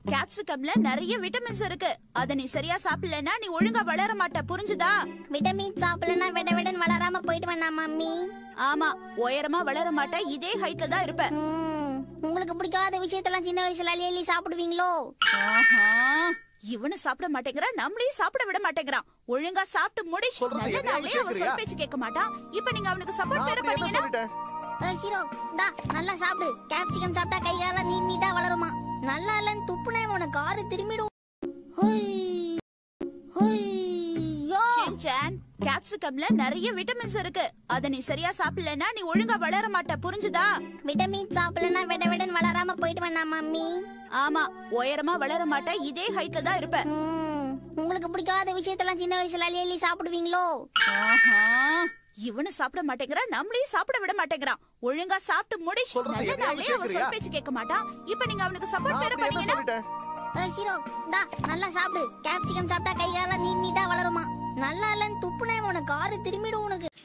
கேப்சிகம்ல நிறைய விட்டமின்ஸ் இருக்கு அத நீ சரியா சாப்பிடலன்னா நீ ஒழுங்கா வளர மாட்ட புரிஞ்சுதா விட்டமின் சாப்பிடலன்னா விட விடன் வளராம போயிட்டு வேணா மம்மி ஆமா உயரமா வளர மாட்ட இதே ஹைட்ல தான் இருப்ப ம், உங்களுக்கு பிடிக்காத விஷயத்தெல்லாம் சின்ன வயசுல அள்ளி அள்ளி சாப்பிடுவீங்களோ ஆஹா இவனு சாப்பிட மாட்டேங்கிறான் நம்மளையும் சாப்பிட விட மாட்டேங்கிறான் ஒழுங்கா சாப்பிட்டு முடி சொல்றது நல்ல எதையாவது நாளே அவன் கேக்குறியா? சொல் பேச்சு கேட்க மாட்டான் இப்ப நீங்க அவனுக்கு சப்போர்ட் நான் வேற அப்படி என்ன பண்ணீங்கன்னா சொல்லிட்டேன் ஏய், ஹீரோ டா நல்லா சாப்பிடு கேப்சிகம் சாப்பிட்டா கை காலம் நீட் நீட்டா வளருமா நல்லா இல்லைன்னு துப்புனே உனக்கு காது திரும்பிடும் ஹொய், ஹொய்யோ. ஷின்சான் கேப்சிகம்ல நிறைய விட்டமின்ஸ் இருக்கு அத நீ சரியா சாப்பிடலன்னா நீ ஒழுங்கா வளர மாட்ட புரிஞ்சுதா விட்டமின் சாப்பிடலன்னா விட விடன் வளராம போயிட்டு வேணா மம்மி ஆமா உயரமா வளர மாட்ட இதே ஹைட்ல தான் இருப்ப ம், உங்களுக்கு பிடிக்காத விஷயத்தெல்லாம் சின்ன வயசுல அள்ளி அள்ளி சாப்பிடுவீங்களோ ஆஹா இவனு சாப்பிட மாட்டேங்கிறான் நம்மளையும் சாப்பிட விட மாட்டேங்கிறான் ஒழுங்கா சாப்பிட்டு முடி சொல்றது நல்ல எதையாவது நாளே அவன் கேக்குறியா? சொல் பேச்சு கேட்க மாட்டான் இப்ப நீங்க அவனுக்கு சப்போர்ட் நான் வேற அப்படி என்ன பண்ணீங்கன்னா சொல்லிட்டேன் ஏய், ஹீரோ டா நல்லா சாப்பிடு கேப்சிகம் சாப்பிட்டா கை காலம் நீட் நீட்டா வளருமா நல்லா இல்லைன்னு துப்புனே உனக்கு காது திரும்பிடும் உனக்கு